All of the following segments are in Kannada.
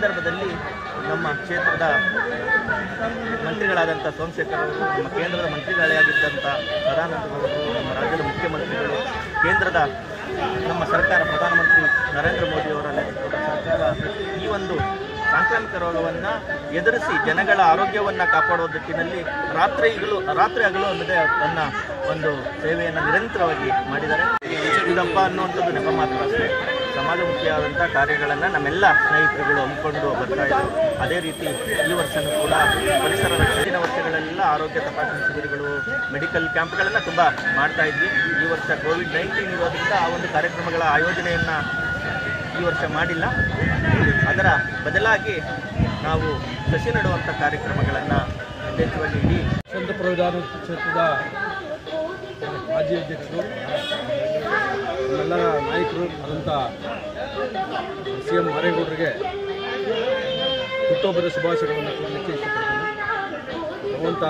ಸಂದರ್ಭದಲ್ಲಿ ನಮ್ಮ ಕ್ಷೇತ್ರದ ಮಂತ್ರಿಗಳಾದಂಥ ಸೋಮಶೇಖರ್ ಅವರು ನಮ್ಮ ಕೇಂದ್ರದ ಮಂತ್ರಿಗಳೇ ಆಗಿದ್ದಂಥ ಸದಾನಂದ ಗೌಡರು ನಮ್ಮ ರಾಜ್ಯದ ಮುಖ್ಯಮಂತ್ರಿಗಳು ಕೇಂದ್ರದ ನಮ್ಮ ಸರ್ಕಾರ ಪ್ರಧಾನಮಂತ್ರಿ ನರೇಂದ್ರ ಮೋದಿ ಅವರ ನೇತೃತ್ವದ ಸರ್ಕಾರ ಈ ಒಂದು ಸಾಂಕ್ರಾಮಿಕ ರೋಗವನ್ನು ಎದುರಿಸಿ ಜನಗಳ ಆರೋಗ್ಯವನ್ನು ಕಾಪಾಡುವ ದಿಕ್ಕಿನಲ್ಲಿ ರಾತ್ರಿ ಹಗಲು ರಾತ್ರಿ ಹಗಲು ಅನ್ನದೇ ತನ್ನ ಒಂದು ಸೇವೆಯನ್ನು ನಿರಂತರವಾಗಿ ಮಾಡಿದ್ದಾರೆ ಇದಪ್ಪ ಅನ್ನುವಂಥದ್ದು ನೆಪ ಮಾತ್ರ ಅಷ್ಟೇ ಸಮಾಜಮುಖಿಯಾದಂಥ ಕಾರ್ಯಗಳನ್ನು ನಮ್ಮೆಲ್ಲ ಸ್ನೇಹಿತರುಗಳು ಹಮ್ಮಿಕೊಂಡು ಬರ್ತಾ ಇದ್ದಾರೆ ಅದೇ ರೀತಿ ಈ ವರ್ಷನೂ ಕೂಡ ಪರಿಸರ ರಕ್ಷಣೆ ವರ್ಷಗಳೆಲ್ಲ ಆರೋಗ್ಯ ತಪಾಸಣೆ ಶಿಬಿರಗಳು ಮೆಡಿಕಲ್ ಕ್ಯಾಂಪ್ಗಳನ್ನು ತುಂಬ ಮಾಡ್ತಾ ಇದ್ವಿ ಈ ವರ್ಷ ಕೋವಿಡ್ ನೈನ್ಟೀನ್ ಇರೋದ್ರಿಂದ ಆ ಒಂದು ಕಾರ್ಯಕ್ರಮಗಳ ಆಯೋಜನೆಯನ್ನು ಈ ವರ್ಷ ಮಾಡಿಲ್ಲ ಅದರ ಬದಲಾಗಿ ನಾವು ಸಸಿ ನೆಡುವಂಥ ಕಾರ್ಯಕ್ರಮಗಳನ್ನು ಯಥೇಚ್ಛವಾಗಿ ಇಡೀ ಸ್ವತಂತ್ರ ವಿಧಾನ ಕ್ಷೇತ್ರದ ಮಾಜಿ ಅಧ್ಯಕ್ಷರು ನಮ್ಮೆಲ್ಲರ ನಾಯಕರು ಆದಂಥ ಸಿ ಎಂ ಮಾರೇಗೌಡರಿಗೆ ಹುಟ್ಟುಹಬ್ಬದ ಶುಭಾಶಯಗಳನ್ನು ಕೊಡಲಿಕ್ಕೆ ಇಷ್ಟಪಡ್ತೀನಿ ಭಗವಂತ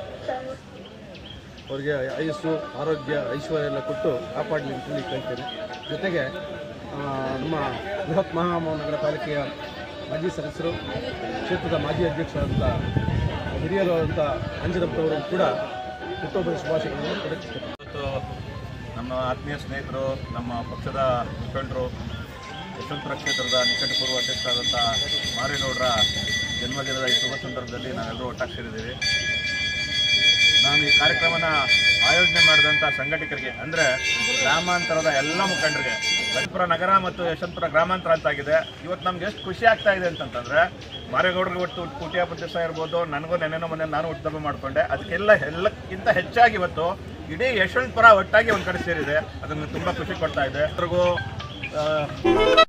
ಅವರಿಗೆ ಆಯುಸ್ಸು ಆರೋಗ್ಯ ಐಶ್ವರ್ಯ ಎಲ್ಲ ಕೊಟ್ಟು ಕಾಪಾಡಲಿ ಅಂತ ಹೇಳಿ ಕೇಳ್ತೇನೆ ಜೊತೆಗೆ ಆ, ನಮ್ಮ ಬೃಹತ್ ಮಹಾನಗರ ಪಾಲಿಕೆಯ ಮಾಜಿ ಸದಸ್ಯರು ಕ್ಷೇತ್ರದ ಮಾಜಿ ಅಧ್ಯಕ್ಷರಾದಂಥ ಹಿರಿಯರಾದಂಥ ಅಂಜನಪ್ಪನವರು ಕೂಡ ಹುಟ್ಟುಹಬ್ಬದ ಶುಭಾಶಯಗಳನ್ನು ಕೊಡಕ್ಕೆ ಇಷ್ಟಪಡ್ತೀನಿ ಇವತ್ತು ನಮ್ಮ ಆತ್ಮೀಯ ಸ್ನೇಹಿತರು ನಮ್ಮ ಪಕ್ಷದ ಮುಖಂಡರು ಯಶವಂತಪುರ ಕ್ಷೇತ್ರದ ನಿಕಟ ಪೂರ್ವ ಅಧ್ಯಕ್ಷರಾದಂಥ ಮಾರೇಗೌಡರ ಜನ್ಮದಿನದ ಈ ಶುಭ ಸಂದರ್ಭದಲ್ಲಿ ನಾವೆಲ್ಲರೂ ಒಟ್ಟಾಗಿ ಸೇರಿದ್ದೀವಿ ನಾನು ಈ ಕಾರ್ಯಕ್ರಮನ ಆಯೋಜನೆ ಮಾಡಿದಂಥ ಸಂಘಟಕರಿಗೆ ಅಂದರೆ ಗ್ರಾಮಾಂತರದ ಎಲ್ಲ ಮುಖಂಡರಿಗೆ ಲಕ್ಷ್ಮೀಪುರ ನಗರ ಮತ್ತು ಯಶವಂತಪುರ ಗ್ರಾಮಾಂತರ ಅಂತ ಆಗಿದೆ ಇವತ್ತು ನಮ್ಗೆ ಎಷ್ಟು ಖುಷಿ ಆಗ್ತಾ ಇದೆ ಅಂತಂತಂದ್ರೆ ಮಾರೇಗೌಡರಿಗೆ ಒಟ್ಟು ಕುಟಿಯಾಪತಿ ದಿವಸ ಇರ್ಬೋದು ನನಗೂ ನೆನೆನೋ ಮೊನ್ನೆ ನಾನು ಹುಟ್ಟುಹಬ್ಬ ಮಾಡಿಕೊಂಡೆ ಅದಕ್ಕೆಲ್ಲ ಎಲ್ಲಕ್ಕಿಂತ ಹೆಚ್ಚಾಗಿ ಇವತ್ತು ಇಡೀ ಯಶವಂತಪುರ ಒಟ್ಟಾಗಿ ಒಂದು ಕಡೆ ಸೇರಿದೆ ಅದನ್ನು ತುಂಬ ಖುಷಿ ಕೊಡ್ತಾ ಇದೆ ಎಲ್ರಿಗೂ ಆ,